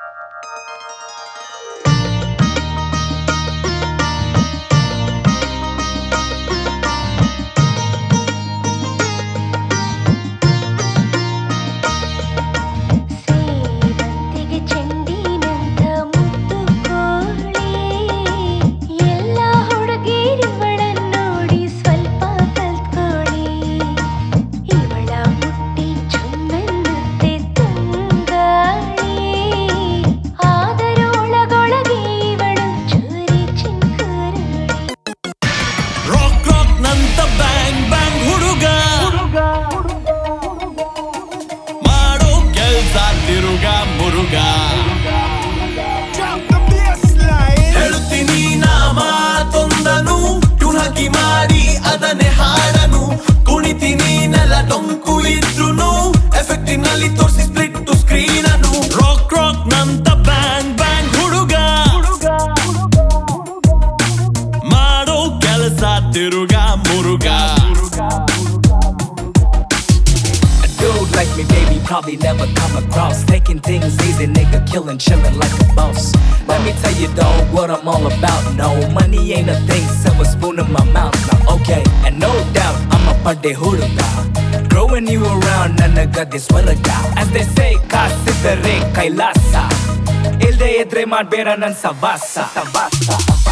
ಸೇವಂತಿಗೆ ಚೆಂಡಿನಂತ ಮುದ್ದು ಕೋಳಿ ಎಲ್ಲ ಹುಡುಗಿರಿವಳನ್ನ ನೋಡಿ ಸ್ವಲ್ಪ ಕಲ್ತ್ಕೊಳ್ಳಿ ಇವಳ ಮುಟ್ಟಿ ಚುಮ್ಮೆನ್ನುತ್ತೆ ತಂಗಾಳಿ ಆದರೂ ಒಳಗೊಳಗೆ ಇವಳು ಚೂರಿ ಚಿಂಕುರಳಿ ರಾಕ್ ರಾಕ್ ನಂತ ಬ್ಯಾಂಗ್ ಬ್ಯಾಂಗ್ ಹುಡುಗ ಮಾಡೋ ಕೆಲ್ಸ ತಿರುಗ ಮುರುಗ ಹೇಳುತ್ತೀನಿ ನಾ ಮಾತೊಂದನು ಟ್ಯೂನ್ ಹಾಕಿ ಮಾಡಿ ಅದನ್ನೇ ಹಾಡನು ಕುಣಿತೀನಿ ನೆಲ ಟೊಂಕು ಇದ್ರುನು ಎಫೆಕ್ಟಿನಲ್ಲಿ ತೋರಿಸಿ ಸ್ಪ್ಲಿಟ್ ಟು ಸ್ಕ್ರೀನ್ ಅನ್ನು ರಾಕ್ ರಾಕ್ ನಂತ ಬ್ಯಾಂಗ್ ಬ್ಯಾಂಗ್ ಹುಡುಗ ಮಾಡೋ ಕೆಲಸ ತಿರುಗ Muruga A dude like me, baby, probably never come across. Taking things easy, nigga, killing, chilling like a boss. Let me tell you, dog, what I'm all about. No, money ain't a thing, silver spoon in my mouth. Now, okay, and no doubt, I'm a party huduga. Growing you around, nanaga this swalaga. As they say, ಕಾಸಿದ್ದರೆ Kailasa ಇಲ್ದೆ ಇದ್ರೆ ಮಾಡ್ಬೇಡ ನನ್ ಸವಾಸ ಸವಾಸ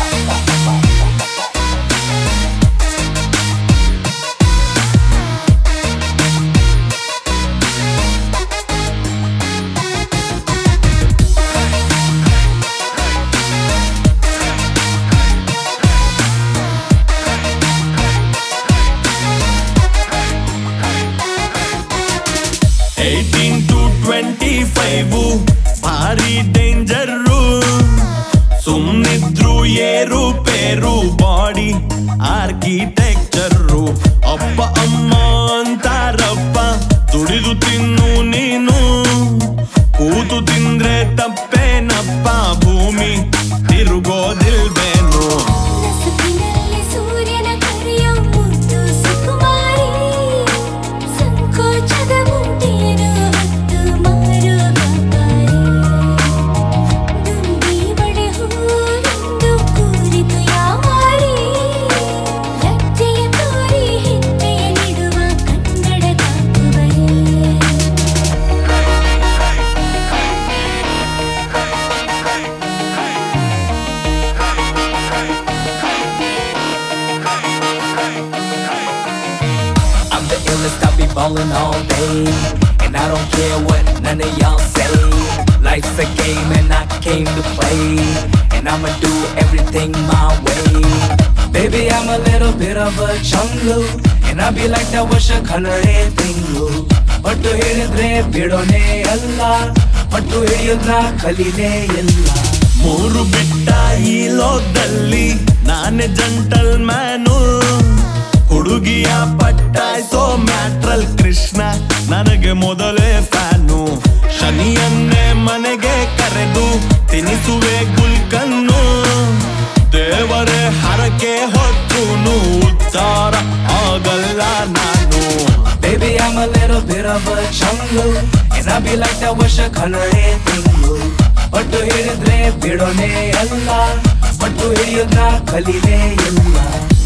eighteen to twenty five ಭಾರಿ danger ಸುಮ್ನಿದ್ರು ಏರು ಪೇರು ಬಾಡಿ ಆರ್ಕಿಟೆಕ್ಚರು ಅಪ್ಪ ಅಮ್ಮ ಅಂತಾರಪ್ಪ ದುಡಿದು ತಿನ್ನು ನೀನು ಕೂತು ತಿಂದ್ರೆ ತಪ್ಪೇನಪ್ಪ ಭೂಮಿ ತಿರುಗೋದಿಲ್ವೇನು ನಸುಕಿನಲ್ಲಿ ಸೂರ್ಯನ ಕರೆಯೋ ಮುದ್ದು ಸುಕುಮಾರಿ ಸಂಕೋಚದ ಮುಂದೇನು ಹೊತ್ತು ಮಾರು ವ್ಯಾಪಾರಿ ದುಂಬಿ ಬಳೆ ಹೂವೆಂದು ಕೂರಿತು ಯಾವಾರಿ ಲಜ್ಜೆಯ ತೋರಿ ಹೆಜ್ಜೆಯ ನೀಡುವ ಕನ್ನಡದ ಕುವರಿ I'm the illest, I be ballin' all day. And I don't care what none of y'all say. Life's a game and I came to play. And I'ma do everything my way. Baby, I'm a little bit of a jungle. And I be like that ವರ್ಷ ಕನ್ನಡೆ ತಿಂಗಳು ಪಟ್ಟು ಹಿಡಿದ್ರೆ ಬಿಡೋನೇ ಅಲ್ಲ ಪಟ್ಟು ಹಿಡಿಯೋದ್ನ ಕಲೀಲೇ ಇಲ್ಲ ಮೂರು ಬಿಟ್ಟ ಈ ಲೋಕದಲ್ಲಿ ನಾನೇ ಜಂಟಲ್ ಮ್ಯಾನು ಹುಡುಗಿಯ ಪಟ್ಟಾಯ್ಸೋ ಮ್ಯಾಟ್ರಲ್ ಕೃಷ್ಣ ನನಗೆ ಮೊದಲೇ ಫ್ಯಾನು ಶನಿಯನ್ನೇ ಮನೆಗೆ ಕರೆದು ತಿನಿಸುವೆ ಗುಲ್ಕನ್ನು ದೇವರೇ ಹರಕೆ ಹೊತ್ತೂನು ಉದ್ಧಾರ ಆಗಲ್ಲ ನಾನು Baby, I'm a little bit of a jungle And I be like that ವರ್ಷ ಕನ್ನಡೆ ತಿಂಗಳು ಪಟ್ಟು ಹಿಡಿದ್ರೆ ಬಿಡೋನೇ ಅಲ್ಲ ಪಟ್ಟು ಹಿಡಿಯೋದ್ನ ಕಲೀಲೇ ಇಲ್ಲ